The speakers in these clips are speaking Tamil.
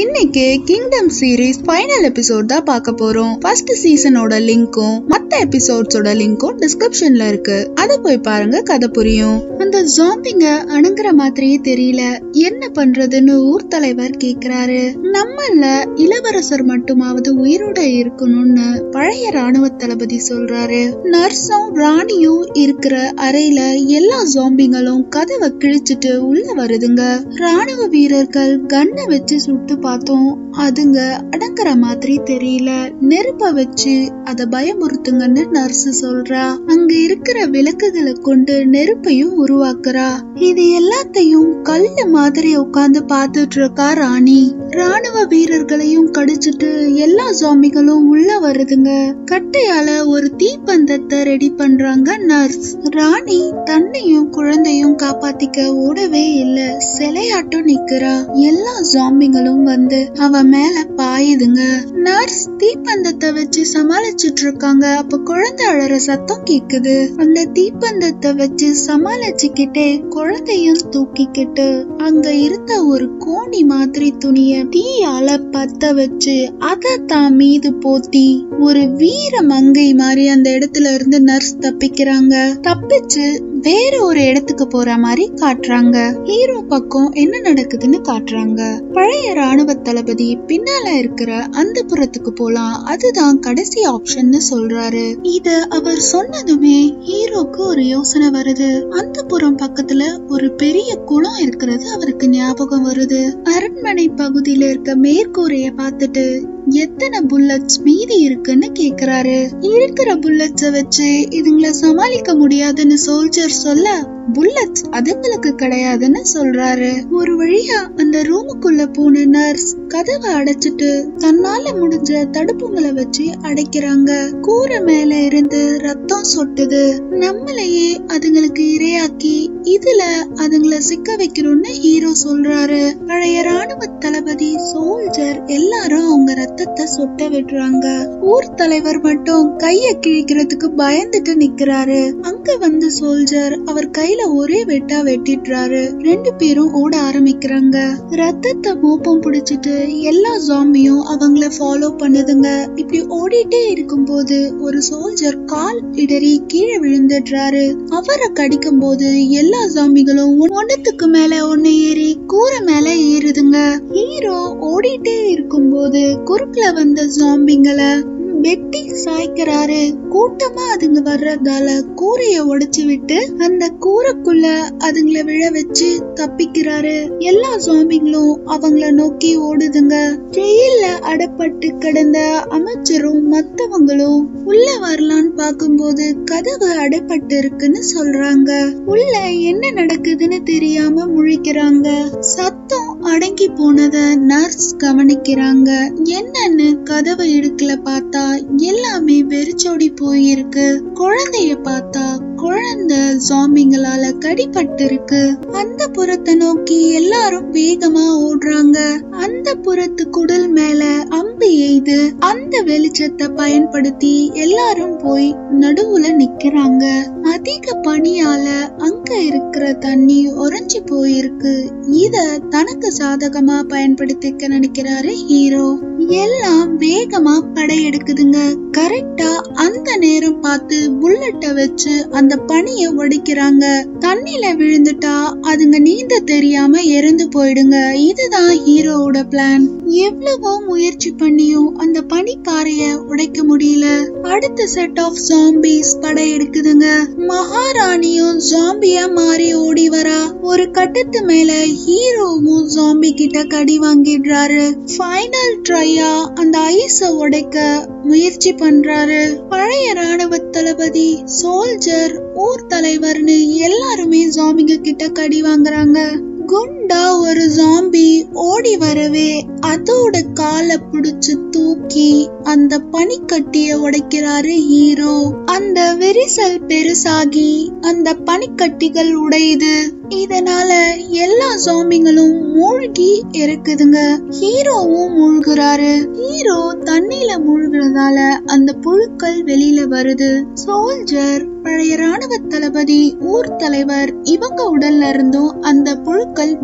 இன்னைக்கு கிங்டம் சீரிஸ் ஃபைனல் எபிசோட் தான் பார்க்க போறோம் ஃபர்ஸ்ட் சீசனோட லிங்க்கும் மத்த எபிசோட்ஸோட லிங்க்கும் டிஸ்கிரிப்ஷன்ல இருக்கு அத போய் பாருங்க கதை புரியும் அந்த ஜாம்பிங்க அணுங்குற மாதிரியே தெரியல என்ன பண்றதுன்னு ஊர் தலைவர் கேக்குறாரு நம்மள இளவரசர் மட்டுமாவது உயிரோட இருக்கணும்னு பழைய ராணுவ தளபதி சொல்றாரு நர்ஸும் ராணியும் இருக்கிற அறையில எல்லா ஜாம்பிங்களும் கதவை கிழிச்சிட்டு உள்ள வருதுங்க ராணுவ வீரர்கள் கண்ணை வச்சு சுட்டு பார்த்தோம் அதுங்க அடங்குற மாதிரி தெரியல நெருப்ப வச்சு அத பயமுறுத்துங்கன்னு நர்ஸ் சொல்றா அங்க இருக்கிற விளக்குகளை கொண்டு நெருப்பையும் உருவாக்குறா இது எல்லாத்தையும் கல்லு மாதிரி உட்கார்ந்து பார்த்துட்டு இருக்கா ராணி ராணுவ வீரர்களையும் கடிச்சிட்டு எல்லா ஜாம்பிகளும் உள்ள வருதுங்க கட்டையால ஒரு தீப்பந்தத்தை ரெடி பண்றாங்க நர்ஸ் ராணி தன்னையும் குழந்தையும் காப்பாத்திக்க ஓடவே இல்ல சிலையாட்டம் நிக்கிறா எல்லா ஜாம்பிங்களும் வந்து அவ மேல பாயுதுங்க நர்ஸ் தீப்பந்தத்தை வச்சு சமாளிச்சிட்டு இருக்காங்க அப்ப குழந்தை அழற சத்தம் கேக்குது அந்த தீப்பந்தத்தை வச்சு சமாளிச்சுக்கிட்டே குழந்தையும் தூக்கிக்கிட்டு அங்க இருந்த ஒரு கோணி மாதிரி துணிய தீயால பத்த வச்சு அத தான் மீது போத்தி ஒரு வீர மங்கை மாதிரி அந்த இடத்துல இருந்து நர்ஸ் தப்பிக்கிறாங்க தப்பிச்சு வேற ஒரு இடத்துக்கு போற மாதிரி காட்டுறாங்க ஹீரோ பக்கம் என்ன நடக்குதுன்னு காட்டுறாங்க பழைய ராணுவ தளபதி பின்னால இருக்கிற அந்த புறத்துக்கு போலாம் அதுதான் கடைசி ஆப்ஷன்னு சொல்றாரு இத அவர் சொன்னதுமே ஹீரோக்கு ஒரு யோசனை வருது அந்த புறம் பக்கத்துல ஒரு பெரிய குளம் இருக்கிறது அவருக்கு ஞாபகம் வருது அரண்மனை பகுதியில இருக்க மேற்கூரைய பார்த்துட்டு எத்தனை புல்லட்ஸ் மீதி இருக்குன்னு கேக்குறாரு இருக்கிற புல்லட்ஸ வச்சு இதுங்களை சமாளிக்க முடியாதுன்னு சோல்ஜர் சொல்ல புல்லட்ஸ் அதுங்களுக்கு கிடையாதுன்னு சொல்றாரு ஒரு வழியா அந்த ரூமுக்குள்ள போன நர்ஸ் கதவை அடைச்சிட்டு தன்னால முடிஞ்ச தடுப்புங்களை வச்சு அடைக்கிறாங்க கூரை மேல இருந்து ரத்தம் சொட்டுது நம்மளையே அதுங்களுக்கு இரையாக்கி இதுல அதுங்களை சிக்க வைக்கணும்னு ஹீரோ சொல்றாரு பழைய ராணுவ தளபதி சோல்ஜர் எல்லாரும் அவங்க ரத்தத்தை சொட்ட விடுறாங்க ஊர் தலைவர் மட்டும் கைய கிழிக்கிறதுக்கு பயந்துட்டு நிக்கிறாரு அங்க வந்த சோல்ஜர் அவர் கையில ஒரே வெட்டா வெட்டிடுறாரு ரெண்டு பேரும் ஓட ஆரம்பிக்கிறாங்க ரத்தத்தை மோப்பம் பிடிச்சிட்டு எல்லா ஜாம்பியும் அவங்கள ஃபாலோ பண்ணுதுங்க இப்படி ஓடிட்டே இருக்கும்போது ஒரு சோல்ஜர் கால் இடறி கீழே விழுந்துடுறாரு அவரை கடிக்கும் போது எல்லா ஜாம்பிகளும் ஒன்னத்துக்கு மேல ஒண்ணு ஏறி கூரை மேல ஏறுதுங்க ஹீரோ ஓடிட்டே இருக்கும்போது குறுக்குல வந்த ஜாம்பிங்களை வெட்டி சாய்க்கிறாரு கூட்டமா அதுங்க வர்றதால கூரைய உடைச்சு விட்டு அந்த கூரைக்குள்ள அதுங்கள விழ வச்சு தப்பிக்கிறாரு எல்லா ஜாம்பிங்களும் அவங்கள நோக்கி ஓடுதுங்க ஜெயில அடப்பட்டு கிடந்த அமைச்சரும் மத்தவங்களும் உள்ள வரலான்னு பாக்கும்போது கதவு அடைப்பட்டு இருக்குன்னு சொல்றாங்க உள்ள என்ன நடக்குதுன்னு தெரியாம முழிக்கிறாங்க சத்தம் அடங்கி போனத நர்ஸ் கவனிக்கிறாங்க என்னன்னு கதவை இடுக்கல பார்த்தா எல்லாமே வெறிச்சோடி போயிருக்கு குழந்தைய பார்த்தா குழந்தை ஜாம்பிங்களால கடிபட்டு இருக்கு அந்த புறத்தை நோக்கி எல்லாரும் வேகமா ஓடுறாங்க அந்த புறத்து குடல் மேல அம்பு எய்து அந்த வெளிச்சத்தை பயன்படுத்தி எல்லாரும் போய் நடுவுல நிக்கிறாங்க அதிக பனியால அங்க இருக்கிற தண்ணி உறைஞ்சு போயிருக்கு இத தனக்கு சாதகமா பயன்படுத்திக்க நினைக்கிறாரு ஹீரோ எல்லாம் வேகமா படையெடுக்குதுங்க கரெக்டா அந்த நேரம் பார்த்து புல்லட்ட வச்சு அந்த பனிய உடைக்கிறாங்க தண்ணில விழுந்துட்டா அதுங்க நீந்த தெரியாம இறந்து போயிடுங்க இதுதான் ஹீரோவோட பிளான் எவ்வளவோ முயற்சி பண்ணியும் அந்த பனிப்பாறைய உடைக்க முடியல அடுத்த செட் ஆஃப் ஜாம்பிஸ் படையெடுக்குதுங்க மகாராணியும் ஜாம்பியா மாறி ஓடி வரா ஒரு கட்டத்து மேல ஹீரோவும் ஜாம்பி கிட்ட கடி வாங்கிடுறாரு ஃபைனல் ட்ரையா அந்த ஐஸ உடைக்க முயற்சி பண்றாரு பழைய ராணுவ தளபதி சோல்ஜர் ஊர் தலைவர்னு எல்லாருமே ஜாம்பிங்க கிட்ட கடி வாங்குறாங்க குண்டா ஒரு ஜாம்பி ஓடி வரவே அதோட காலை பிடிச்சு தூக்கி அந்த பனிக்கட்டிய உடைக்கிறாரு ஹீரோ அந்த விரிசல் பெருசாகி அந்த பனிக்கட்டிகள் உடையுது இதனால எல்லா ஜாம்பிங்களும் மூழ்கி இறக்குதுங்க ஹீரோவும் மூழ்குறாரு ஹீரோ தண்ணியில மூழ்குறதால அந்த புழுக்கள் வெளியில வருது சோல்ஜர் பழைய ராணுவ தளபதி ஊர் தலைவர் இவங்க உடல்ல இருந்தும் அந்த புழுக்கள் வெளி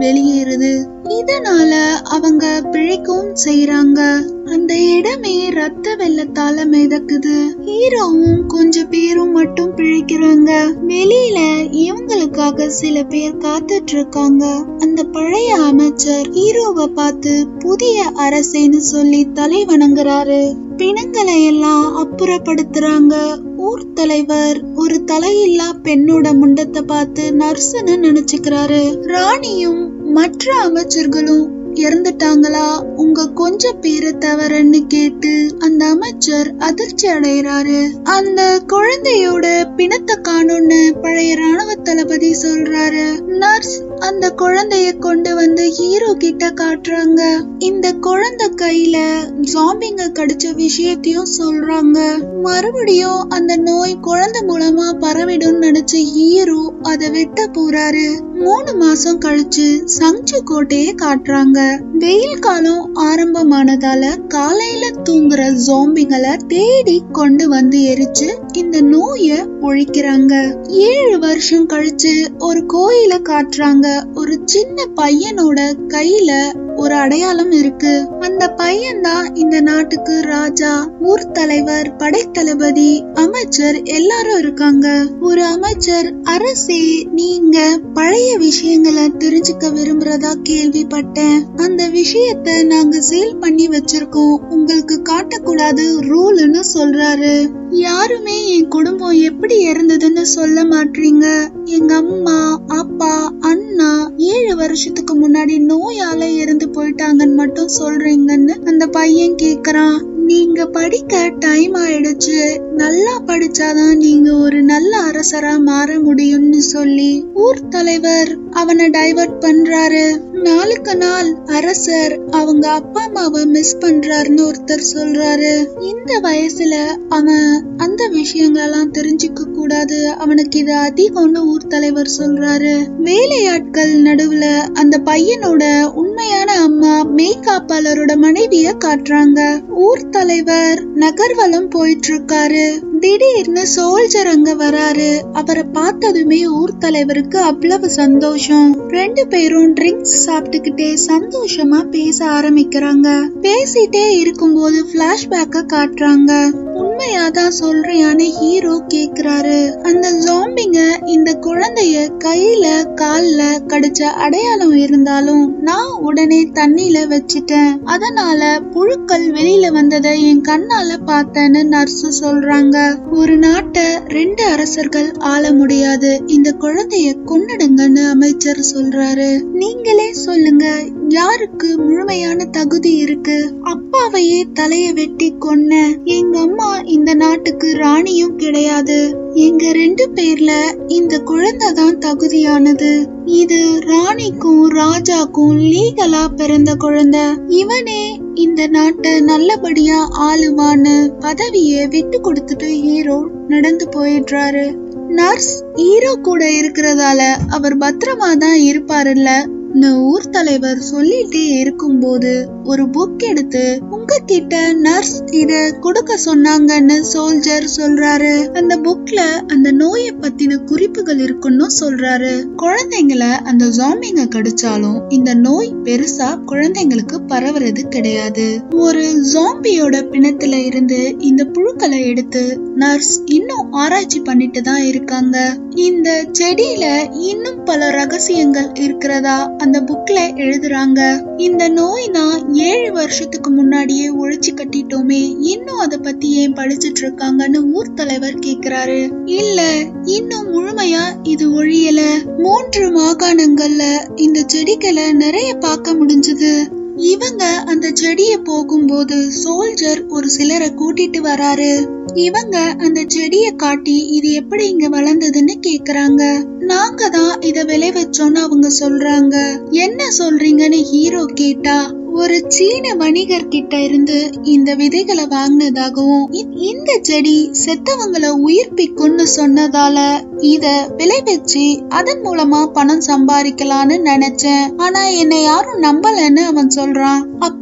வெளியேறுது இதனால அவங்க பிழைக்கவும் செய்றாங்க அந்த இடமே ரத்த வெள்ளத்தால மிதக்குது ஹீரோவும் கொஞ்சம் பேரும் மட்டும் பிழைக்கிறாங்க வெளியில இவங்களுக்காக சில பேர் காத்துட்டு இருக்காங்க அந்த பழைய அமைச்சர் ஹீரோவை பார்த்து புதிய அரசேன்னு சொல்லி தலை வணங்குறாரு பிணங்களை எல்லாம் அப்புறப்படுத்துறாங்க ஊர் தலைவர் ஒரு தலையில்லா பெண்ணோட முண்டத்தை பார்த்து நர்சுன்னு நினைச்சுக்கிறாரு ராணியும் மற்ற அமைச்சர்களும் இறந்துட்டாங்களா உங்க கொஞ்ச பேரை தவறன்னு கேட்டு அந்த அமைச்சர் அதிர்ச்சி அடைகிறாரு அந்த குழந்தையோட பிணத்தை காணும்னு பழைய ராணுவ தளபதி சொல்றாரு நர்ஸ் அந்த குழந்தைய கொண்டு வந்து ஹீரோ கிட்ட காட்டுறாங்க இந்த குழந்தை கையில ஜாம்பிங்க கடிச்ச விஷயத்தையும் சொல்றாங்க மறுபடியும் அந்த நோய் குழந்தை மூலமா பரவிடும் நினைச்ச ஹீரோ அதை வெட்ட போறாரு மூணு மாசம் கழிச்சு சங்சு கோட்டையை காட்டுறாங்க வெயில் காலம் ஆரம்பமானதால காலையில தூங்குற ஜோம்பிங்களை தேடி கொண்டு வந்து எரிச்சு இந்த நோய ஒழிக்கிறாங்க ஏழு வருஷம் கழிச்சு ஒரு கோயில காட்டுறாங்க ஒரு சின்ன பையனோட கையில ஒரு அடையாளம் இருக்கு அந்த பையன் தான் இந்த நாட்டுக்கு ராஜா ஊர் தலைவர் படைத்தளபதி அமைச்சர் எல்லாரும் இருக்காங்க ஒரு அமைச்சர் அரசே நீங்க பழைய விஷயங்களை தெரிஞ்சுக்க விரும்புறதா கேள்விப்பட்டேன் அந்த விஷயத்த நாங்க சேல் பண்ணி வச்சிருக்கோம் உங்களுக்கு காட்டக்கூடாது ரூல்னு சொல்றாரு யாருமே என் குடும்பம் எப்படி இறந்ததுன்னு சொல்ல மாட்டீங்க எங்க அம்மா அப்பா அண்ணா ஏழு வருஷத்துக்கு முன்னாடி நோயால இறந்து போயிட்டாங்கன்னு மட்டும் சொல்றீங்கன்னு அந்த பையன் கேக்குறான் நீங்க படிக்க டைம் ஆயிடுச்சு நல்லா படிச்சாதான் நீங்க ஒரு நல்ல அரசரா மாற முடியும்னு சொல்லி ஊர் தலைவர் அவனை டைவர்ட் பண்றாரு நாளுக்கு நாள் அரசர் அவங்க அப்பா அம்மாவை மிஸ் பண்றாருன்னு ஒருத்தர் சொல்றாரு இந்த வயசுல அவன் அந்த விஷயங்களெல்லாம் தெரிஞ்சுக்க கூடாது அவனுக்கு இது அதிகம்னு ஊர் தலைவர் சொல்றாரு வேலையாட்கள் நடுவுல அந்த பையனோட உண்மையான அம்மா மேய்காப்பாளரோட மனைவிய காட்டுறாங்க ஊர் தலைவர் நகர்வலம் போயிட்டு இருக்காரு திடீர்னு சோல்ஜர் அங்க வராரு அவரை பார்த்ததுமே ஊர் தலைவருக்கு அவ்வளவு சந்தோஷம் ரெண்டு பேரும் ட்ரிங்க்ஸ் சாப்பிட்டுக்கிட்டே சந்தோஷமா பேச ஆரம்பிக்கிறாங்க பேசிட்டே இருக்கும்போது பிளாஷ்பேக்க காட்டுறாங்க உண்மையாதான் சொல்றியான்னு ஹீரோ கேக்குறாரு அந்த ஜாம்பிங்க இந்த குழந்தைய கையில கால்ல கடிச்ச அடையாளம் இருந்தாலும் நான் உடனே தண்ணியில வச்சிட்டேன் அதனால புழுக்கள் வெளியில வந்ததை என் கண்ணால பார்த்தேன்னு நர்ஸ் சொல்றாங்க ஒரு நாட்டை ரெண்டு அரசர்கள் ஆள முடியாது இந்த குழந்தைய கொன்னுடுங்கன்னு அமைச்சர் சொல்றாரு நீங்களே சொல்லுங்க யாருக்கு முழுமையான தகுதி இருக்கு அப்பாவையே தலைய வெட்டி கொன்ன எங்க அம்மா இந்த நாட்டுக்கு ராணியும் கிடையாது எங்க ரெண்டு பேர்ல இந்த குழந்தை தான் தகுதியானது இது ராணிக்கும் ராஜாக்கும் லீகலா பிறந்த குழந்தை இவனே இந்த நாட்டை நல்லபடியா ஆளுவான்னு பதவியை விட்டு கொடுத்துட்டு ஹீரோ நடந்து போயிடுறாரு நர்ஸ் ஹீரோ கூட இருக்கிறதால அவர் பத்திரமா தான் இருப்பாருல்ல ஊர் தலைவர் சொல்லிட்டே இருக்கும்போது ஒரு புக் எடுத்து உங்ககிட்ட நர்ஸ் இத கொடுக்க சொன்னாங்கன்னு சோல்ஜர் சொல்றாரு அந்த புக்ல அந்த நோயை பத்தின குறிப்புகள் இருக்குன்னு சொல்றாரு குழந்தைங்கள அந்த ஜாம்பிங்க கடிச்சாலும் இந்த நோய் பெருசா குழந்தைங்களுக்கு பரவுறது கிடையாது ஒரு ஜாம்பியோட பிணத்துல இருந்து இந்த புழுக்களை எடுத்து நர்ஸ் இன்னும் ஆராய்ச்சி பண்ணிட்டு தான் இருக்காங்க இந்த செடியில இன்னும் பல ரகசியங்கள் இருக்கிறதா அந்த புக்ல எழுதுறாங்க இந்த நோய் தான் ஏழு வருஷத்துக்கு முன்னாடியே ஒழிச்சு கட்டிட்டோமே இன்னும் அத பத்தி ஏன் படிச்சிட்டு இருக்காங்கன்னு ஊர் தலைவர் கேக்குறாரு இல்ல இன்னும் முழுமையா இது ஒழியல மூன்று மாகாணங்கள்ல இந்த செடிகளை நிறைய பார்க்க முடிஞ்சது இவங்க அந்த செடிய போகும்போது சோல்ஜர் ஒரு சிலரை கூட்டிட்டு வராரு இவங்க அந்த செடிய காட்டி இது எப்படி இங்க வளர்ந்ததுன்னு கேக்குறாங்க நாங்க தான் இத விளைவிச்சோம்னு அவங்க சொல்றாங்க என்ன சொல்றீங்கன்னு ஹீரோ கேட்டா ஒரு சீன வணிகர் கிட்ட இருந்து இந்த விதைகளை வாங்கினதாகவும் இ- இந்த செடி செத்தவங்களை உயிர்ப்பிக்கும்னு சொன்னதால இத விளைவிச்சு அதன் மூலமா பணம் சம்பாதிக்கலாம்னு நினைச்சேன் ஆனா என்னை யாரும் நம்பலன்னு அவன் சொல்றான் அப்போ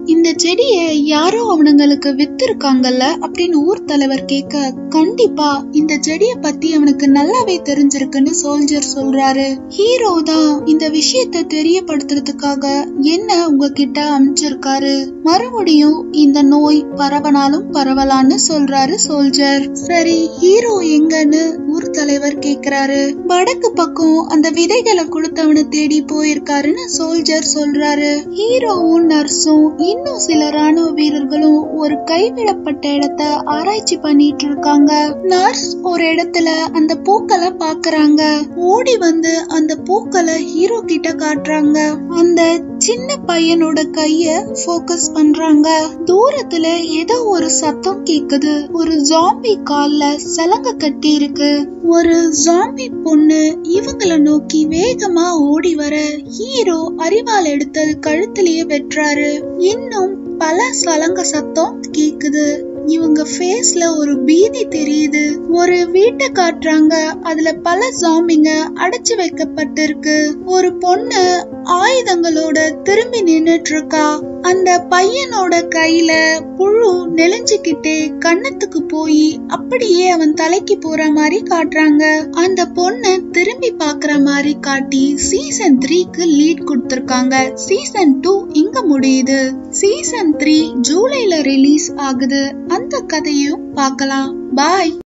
இந்த செடிய யாரோ அவனுங்களுக்கு வித்திருக்காங்கல்ல அப்படின்னு ஊர் தலைவர் கேட்க கண்டிப்பா இந்த செடிய பத்தி அவனுக்கு நல்லாவே தெரிஞ்சிருக்குன்னு சோல்ஜர் சொல்றாரு ஹீரோ தான் இந்த விஷயத்த தெரியப்படுத்துறதுக்காக என்ன உங்ககிட்ட அமைச்சிருக்காரு மறுபடியும் இந்த நோய் பரவனாலும் பரவலான்னு சொல்றாரு சோல்ஜர் சரி ஹீரோ எங்கன்னு ஊர் தலைவர் கேக்குறாரு வடக்கு பக்கம் அந்த விதைகளை கொடுத்தவனை தேடி போயிருக்காருன்னு சோல்ஜர் சொல்றாரு ஹீரோவும் நர்ஸும் இன்னும் சில ராணுவ வீரர்களும் ஒரு கைவிடப்பட்ட இடத்த ஆராய்ச்சி பண்ணிட்டு இருக்காங்க நர்ஸ் ஒரு இடத்துல அந்த பூக்களை பாக்குறாங்க ஓடி வந்து அந்த பூக்களை ஹீரோ கிட்ட காட்டுறாங்க அந்த சின்ன பையனோட கைய ஃபோக்கஸ் பண்றாங்க தூரத்துல ஏதோ ஒரு சத்தம் கேக்குது ஒரு ஜாம்பி கால்ல சலங்க கட்டி இருக்கு ஒரு ஜாம்பி பொண்ணு இவங்கள நோக்கி வேகமா ஓடி வர ஹீரோ அறிவால் எடுத்தது கழுத்திலேயே வெட்டுறாரு இன்னும் பல சலங்க சத்தம் கேக்குது இவங்க ஃபேஸ்ல ஒரு பீதி தெரியுது ஒரு வீட்டை காட்டுறாங்க அதுல பல ஜாம்பிங்க அடைச்சு வைக்கப்பட்டிருக்கு ஒரு பொண்ணு ஆயுதங்களோட திரும்பி நின்னுட்டு இருக்கா அந்த பையனோட கையில புழு நெளிஞ்சுக்கிட்டே கன்னத்துக்கு போய் அப்படியே அவன் தலைக்கு போற மாதிரி காட்டுறாங்க அந்த பொண்ணு திரும்பி பாக்குற மாதிரி காட்டி சீசன் த்ரீக்கு லீட் கொடுத்திருக்காங்க சீசன் டூ இங்க முடியுது சீசன் த்ரீ ஜூலைல ரிலீஸ் ஆகுது அந்த கதையும் பார்க்கலாம் பாய்